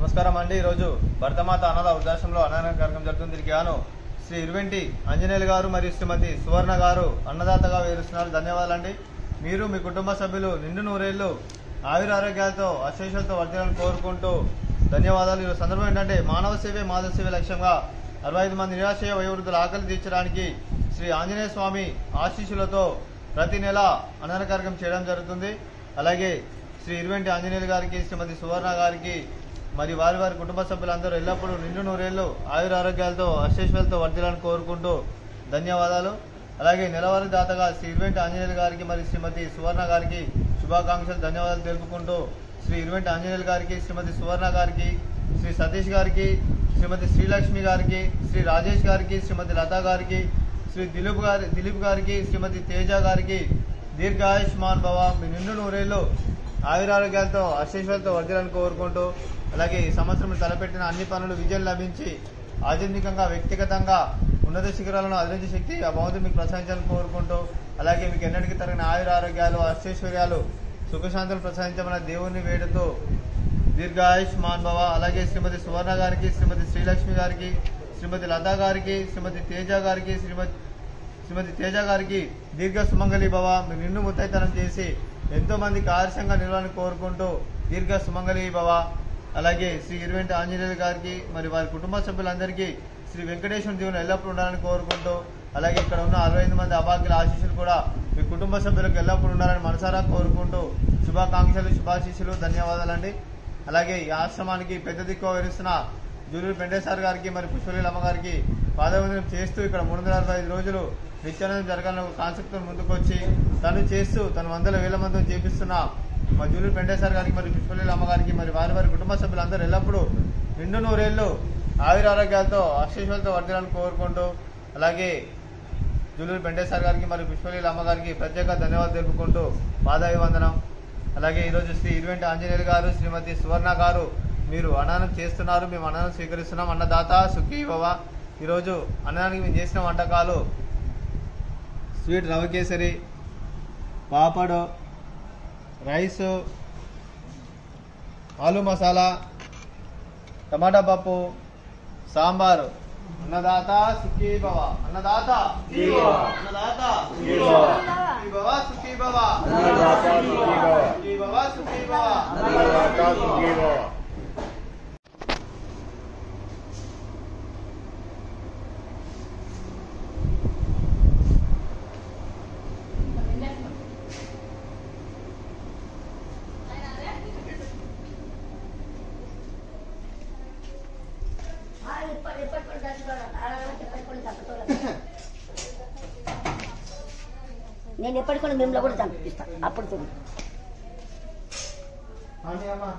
నమస్కారం అండి ఈరోజు భర్తమాత అన్నద ఉద్దేశంలో అన్నదాన కార్యక్రమం జరుగుతుంది దీనికి గాను శ్రీ ఇరువెంటి ఆంజనేయులు గారు మరియు శ్రీమతి సువర్ణ గారు అన్నదాతగా వేరుస్తున్నారు ధన్యవాదాలండి మీరు మీ కుటుంబ సభ్యులు నిండు నూరేళ్లు ఆయురారోగ్యాలతో అశేషాలతో వర్ధిల్లాలని కోరుకుంటూ ధన్యవాదాలు ఈ సందర్భం ఏంటంటే మానవ సేవే మాధవ సేవే లక్ష్యంగా అరవై ఐదు మంది నిరాశయ వయోవృద్ధుల ఆకలి తీర్చడానికి శ్రీ ఆంజనేయ స్వామి ఆశీస్సులతో ప్రతి నెల అన్నదాన కార్యక్రమం చేయడం జరుగుతుంది అలాగే శ్రీ ఇరువెంటి ఆంజనేయులు గారికి శ్రీమతి సువర్ణ గారికి మరి వారి వారి కుటుంబ సభ్యులందరూ ఎల్లప్పుడూ నిండు నూరేళ్లు ఆయురారోగ్యాలతో అశేషాలతో వర్ధిల్లాలని కోరుకుంటూ ధన్యవాదాలు అలాగే నెలవారీ దాతగా శ్రీ ఇరువెంటి ఆంజనేయులు గారికి మరి శ్రీమతి సువర్ణ గారికి శుభాకాంక్షలు ధన్యవాదాలు తెలుపుకుంటూ శ్రీ ఇరువెంటి ఆంజనేయులు గారికి శ్రీమతి సువర్ణ గారికి శ్రీ సతీష్ గారికి శ్రీమతి శ్రీలక్ష్మి గారికి శ్రీ రాజేష్ గారికి శ్రీమతి లతా గారికి శ్రీ దిలీప్ గారి దిలీప్ గారికి శ్రీమతి తేజ గారికి దీర్ఘాయుష్మాన్ భవ మీ నిండు నూరేళ్ళు ఆయురారోగ్యాలతో అశేషాలతో వర్ధిల్లాలని కోరుకుంటూ అలాగే ఈ సంవత్సరం తలపెట్టిన అన్ని పనులు విజయం లభించి ఆధునికంగా వ్యక్తిగతంగా ఉన్నత శిఖరాలను అధిరించే శక్తి ఆ భగవంతుడు మీకు ప్రసాదించాలని కోరుకుంటూ అలాగే మీకు ఎన్నటికీ తగిన ఆయుర ఆరోగ్యాలు అష్టైశ్వర్యాలు సుఖశాంతులు ప్రసాదించమన్న దేవుణ్ణి వేడుతూ దీర్ఘాయుష్మాన్ భవ అలాగే శ్రీమతి సువర్ణ గారికి శ్రీమతి శ్రీలక్ష్మి గారికి శ్రీమతి లతా గారికి శ్రీమతి తేజ గారికి శ్రీమతి శ్రీమతి తేజ గారికి దీర్ఘ సుమంగళి భవ మీరు నిన్ను ముత్తైతనం చేసి ఎంతో మందికి ఆదర్శంగా నిలవాలని కోరుకుంటూ దీర్ఘ సుమంగళి భవ అలాగే శ్రీ ఇరువెంటి ఆంజనేయులు గారికి మరి వారి కుటుంబ సభ్యులందరికీ శ్రీ వెంకటేశ్వర దేవుని ఎల్లప్పుడూ ఉండాలని కోరుకుంటూ అలాగే ఇక్కడ ఉన్న అరవై ఐదు మంది అభాగ్యుల ఆశీస్సులు కూడా మీ కుటుంబ సభ్యులకు ఎల్లప్పుడూ ఉండాలని మనసారా కోరుకుంటూ శుభాకాంక్షలు శుభాశీస్సులు ధన్యవాదాలండి అలాగే ఈ ఆశ్రమానికి పెద్ద దిక్కు వహిస్తున్న జూలూరు పెండేశ్వర్ గారికి మరి పుష్పలీల అమ్మగారికి పాదవందనం చేస్తూ ఇక్కడ మూడు వందల అరవై ఐదు రోజులు నిత్యానందం జరగాలని ఒక కాన్సెప్ట్ ముందుకు వచ్చి తను చేస్తూ తను వందల వేల మందిని చేపిస్తున్న మా జూలూరు పెండేశ్వర్ గారికి మరి పుష్పలీల అమ్మగారికి మరి వారి వారి కుటుంబ సభ్యులందరూ ఎల్లప్పుడూ నిండు నూరేళ్లు ఆయురారోగ్యాలతో అశేషాలతో వర్ధిల్లాలని కోరుకుంటూ అలాగే జూలూరు పెండేశ్వర్ గారికి మరి పుష్పలీల అమ్మగారికి ప్రత్యేక ధన్యవాదాలు తెలుపుకుంటూ పాదాభివందనం అలాగే ఈరోజు శ్రీ ఇరువెంటి ఆంజనేయులు గారు శ్రీమతి సువర్ణ గారు మీరు అన్నదానం చేస్తున్నారు మేము అన్నదానం స్వీకరిస్తున్నాం అన్నదాత సుఖీ భవ ఈరోజు అన్నదానికి మేము చేసిన వంటకాలు స్వీట్ రవ కేసరి పాపడు రైస్ ఆలు మసాలా టమాటా పప్పు సాంబారు అన్నదాత సుఖీ భవ అన్నదాత సుఖీ భవ. అన్నదాత సుఖీ భవ. సుఖీ భవ సుఖీ భవ అన్నదాత సుఖీ భవ. సుఖీ భవ సుఖీ భవ అన్నదాత సుఖీ భవ. నేను ఎప్పటికీ మిమ్మల్ని కూడా చంపిస్తాను అప్పుడు చూడు అని అమ్మా